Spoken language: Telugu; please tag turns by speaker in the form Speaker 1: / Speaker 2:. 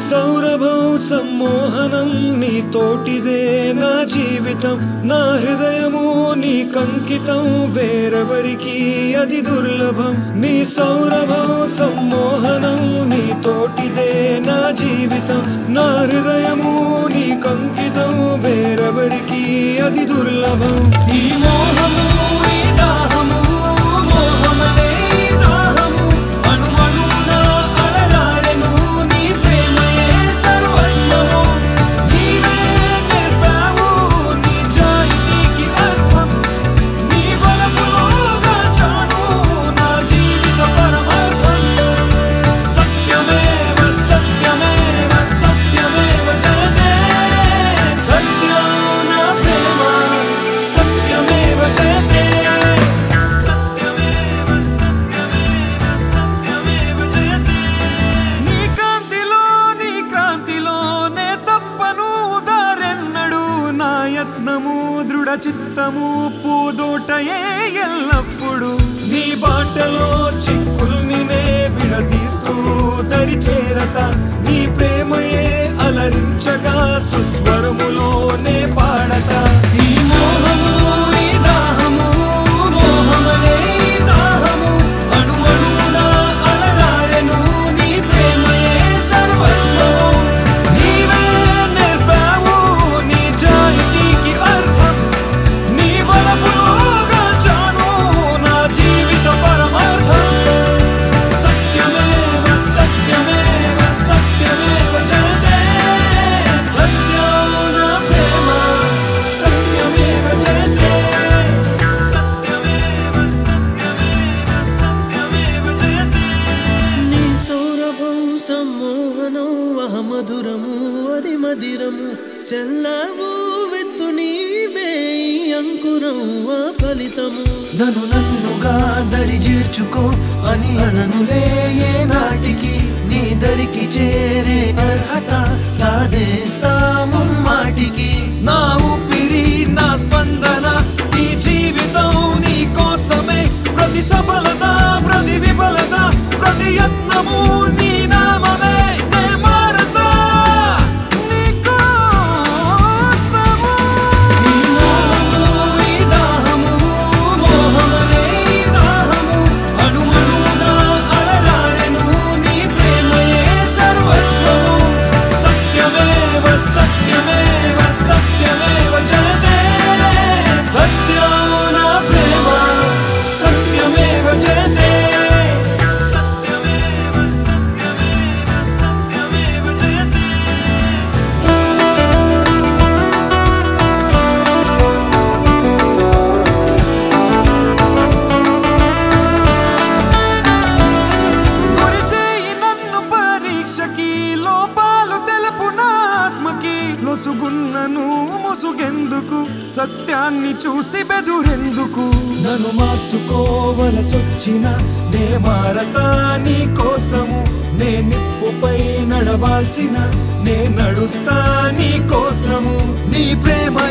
Speaker 1: సౌరభం సమ్మోహనం నీ తోటిదే నా జీవితం నా హృదయము నీ కంకితం వేరెవరికి అది దుర్లభం నీ సౌరభం సమ్మోహనం నీ తోటిదే నా జీవితం నా హృదయము నీ కంకితం వేరెవరికి అది దుర్లభం ఈ మోహము ఈ దాహము మోహమనే ఈ దాహము అణువణువున అలరారెను నీ ప్రేమయే సర్వస్వము నీవే నేర్పావు నీ జాయితీకి అర్థం నీ బలముగా చాను నా జీవిత పరమార్థం సత్యమేవ సత్యమేవ సత్యమేవ జయతే సత్యం నా ప్రేమ సత్యమేవ జయతే సత్యమేవ సత్యమేవ సత్యమేవ జయతే నీ కాంతిలో నీ క్రాంతిలోనే తప్పను దారెన్నడు నా యత్నము దృఢ చిత్తము పూదోటయే ఎల్లప్పుడు నీ బాటలో చిక్కుల్ని నే విడదీస్తూ దరి చేరత నీ ప్రేమయే అలరించగా సుస్వరములోనే పాడత ఈ మోహము ఈ దాహము మోహమనే ఈ దాహము అణువణువున అలరారెను నీ ప్రేమయే సర్వస్వము నీవే నేర్పావు నీ జాయితీకి అర్థం నీ బలముగా చాను నా జీవిత పరమార్థం సత్యమేవ సత్యమేవ సత్యమేవ జయతే సత్యం నా ప్రేమ సత్యమేవ జయతే సత్యమేవ సత్యమేవ సత్యమేవ జయతే
Speaker 2: నీ సౌరభం సమ్మోహనం అహమధురము అది మధిరము చెల్లవు విత్తు నీవే ఈ అంకురం ఆ ఫలితము
Speaker 3: నన్ను నన్నుగా దరి చేర్చుకో అని అననులే ఏ నాటికి నీ దరికి చేరే అర్హత సాధిస్తాము మాటికి
Speaker 1: నా ఊపిరి నా స్పందన ఈ జీవితం నీ కోసమే ప్రతి సఫలత ప్రతి విఫలత ప్రతి యత్నము నీ నామమే నే మారతా నీ కోసము ఈ మోహము ఈ దాహము మోహమనే ఈ దాహము అణువణువున అలరారెను నీ ప్రేమయే సర్వస్వము సత్యమేవ సత్యమేవ సత్యమేవ జయతే సత్యం నా ప్రేమ సత్యమేవ జయతే సత్యమేవ సత్యమేవ సత్యమేవ జయతే గురి చేయి నన్ను పరీక్షకి లోపాలు తెలుపు నా ఆత్మకి లొసుగున్నను ముసుగెందుకు సత్యాన్ని చూసి బెదురెందుకు నన్ను మార్చుకోవలసొచ్చిన నే మారతా నీ కోసము నే నిప్పుపై నడవాల్సిన నే నడుస్తా నీ కోసము నీ ప్రేమ